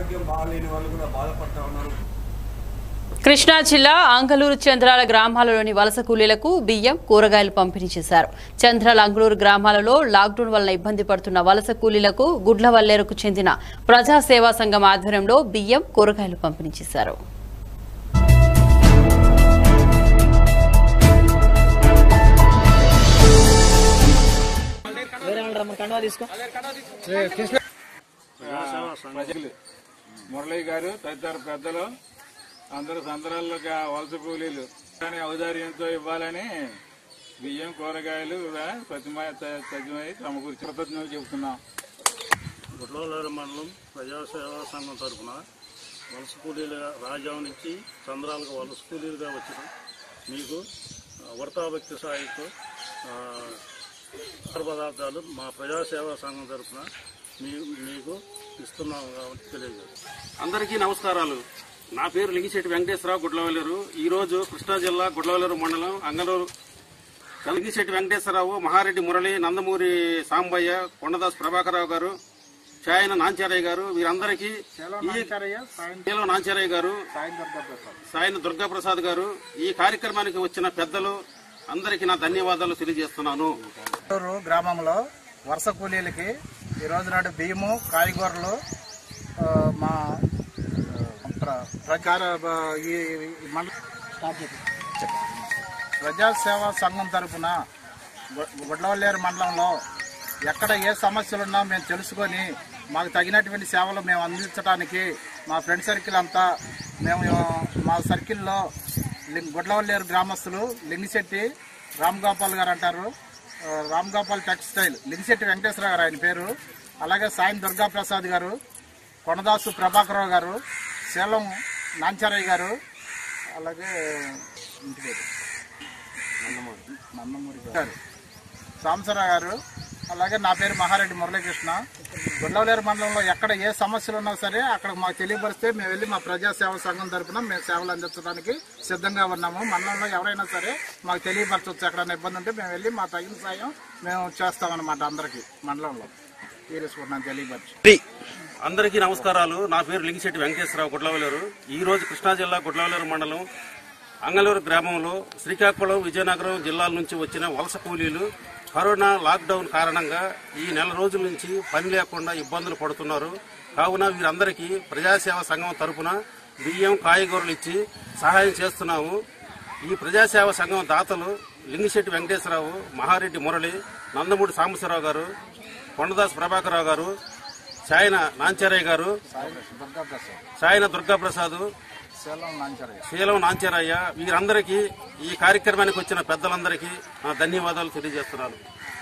ఆరోగ్యం బాగాలేని వాళ్ళు కూడా బాధపడతా ఉన్నారు కృష్ణా జిల్లా ఆంగలూరు చంద్రాల గ్రామాలలోని వలస కూలీలకు బియ్యం కూరగాయలు పంపిణీ చేశారు చంద్రాల అంగళూరు గ్రామాలలో లాక్డౌన్ వలన ఇబ్బంది పడుతున్న వలస కూలీలకు గుడ్లవల్లేరుకు చెందిన ప్రజా సేవా సంఘం ఆధ్వర్యంలో బియ్యం కూరగాయలు పంపిణీ చేశారు ప్రజలు మురళి గారు తదితర పెద్దలు అందరూ సందరాల్లోకి ఆ వలస కూలీలు కానీ ఔదార్యంతో ఇవ్వాలని బియ్యం కూరగాయలు కూడా ప్రతిమా సజ్జమై సమకూర్చి కృతజ్ఞతలు చెబుతున్నాం గుడ్లవల్లేరు మండలం ప్రజాసేవా సంఘం తరఫున వలస కూలీలుగా రాజాం నుంచి చంద్రాలకు వలస కూలీలుగా వచ్చిన మీకు ఆ, వర్తాభక్తి సాయితో ఆ, ఆహార పదార్థాలు మా ప్రజాసేవా సంఘం తరఫున మీ మీకు ఇస్తున్నాము కాబట్టి తెలియజేస్తాం అందరికీ నమస్కారాలు నా పేరు లింగిశెట్టి వెంకటేశ్వరరావు గుడ్లవల్లేరు ఈ రోజు కృష్ణా జిల్లా గుడ్లవల్లేరు మండలం అంగలూరు లింగిశెట్టి వెంకటేశ్వరరావు మహారెడ్డి మురళి నందమూరి సాంబయ్య కొండదాస్ ప్రభాకరరావు గారు చాయన నాంచారయ్య గారు వీరందరికీ ఈ శీలం నాంచారయ్య గారు సాయన దుర్గాప్రసాద్ గారు ఈ కార్యక్రమానికి వచ్చిన పెద్దలు అందరికీ నా ధన్యవాదాలు తెలియజేస్తున్నాను గుంటూరు గ్రామంలో వరుస కూలీలకి ఈ రోజు నాడు బియ్యము కాయగూరలు ఆ, మా ప్ర- ప్రచార బ- ఈ ఈ మండల ప్రజా సేవా సంఘం తరఫున గుడ్లవల్లేరు మండలంలో ఎక్కడ ఏ సమస్యలున్నా మేము తెలుసుకొని మాకు తగినటువంటి సేవలు మేము అందించడానికి మా ఫ్రెండ్ సర్కిల్ అంతా మేము మా సర్కిల్లో లింగ్- గుడ్లవల్లేరు గ్రామస్తులు లింగిశెట్టి రామ్ గోపాల్ గారు అంటారు ఆ, రామ్ గోపాల్ టెక్స్టైల్ లింగిశెట్టి వెంకటేశ్వర గారు ఆయన పేరు అలాగే సాయం దుర్గా ప్రసాద్ గారు కొనదాసు ప్రభాకరరావు గారు శీలం నాంచారయ్య గారు అలాగే ఇంటి పేరు నందమూరి గారు సాంసరావు గారు అలాగే నా పేరు మహారెడ్డి మురళీకృష్ణ గుండవలేరు మండలంలో ఎక్కడ ఏ సమస్యలు ఉన్నా సరే అక్కడ మాకు తెలియపరిస్తే మేము వెళ్ళి మా ప్రజా సేవా సంఘం తరపున మేము సేవలు అందించడానికి సిద్ధంగా ఉన్నాము మండలంలో ఎవరైనా సరే మాకు తెలియపరచవచ్చు ఎక్కడైనా ఇబ్బంది ఉంటే మేము వెళ్ళి మా తగిన సాయం మేము చేస్తామన్నమాట అందరికీ మండలంలో తీరేసుకుంటున్నాను తెలియపరచు అందరికీ నమస్కారాలు నా పేరు లింగిశెట్టి వెంకటేశ్వరరావు గుడ్లవలేరు ఈ రోజు కృష్ణా జిల్లా గుడ్లవలేరు మండలం అంగలూరు గ్రామంలో శ్రీకాకుళం విజయనగరం జిల్లాల నుంచి వచ్చిన వలస కూలీలు కరోనా లాక్డౌన్ కారణంగా ఈ నెల రోజుల నుంచి పని లేకుండా ఇబ్బందులు పడుతున్నారు కావున వీరందరికీ ప్రజాసేవ సంఘం తరపున బియ్యం కాయగూరలు ఇచ్చి సహాయం చేస్తున్నాము ఈ ప్రజాసేవ సంఘం దాతలు లింగిశెట్టి వెంకటేశ్వరరావు మహారెడ్డి మురళి నందమూడి సాంబశివరావు గారు కొండదాస్ ప్రభాకరరావు గారు సాయన నాంచారయ్య గారు సాయన దుర్గాప్రసాద్ శీలం నాంచారయ్య శీలం నాంచారయ్య వీరందరికీ ఈ కార్యక్రమానికి వచ్చిన పెద్దలందరికీ నా ధన్యవాదాలు తెలియజేస్తున్నాను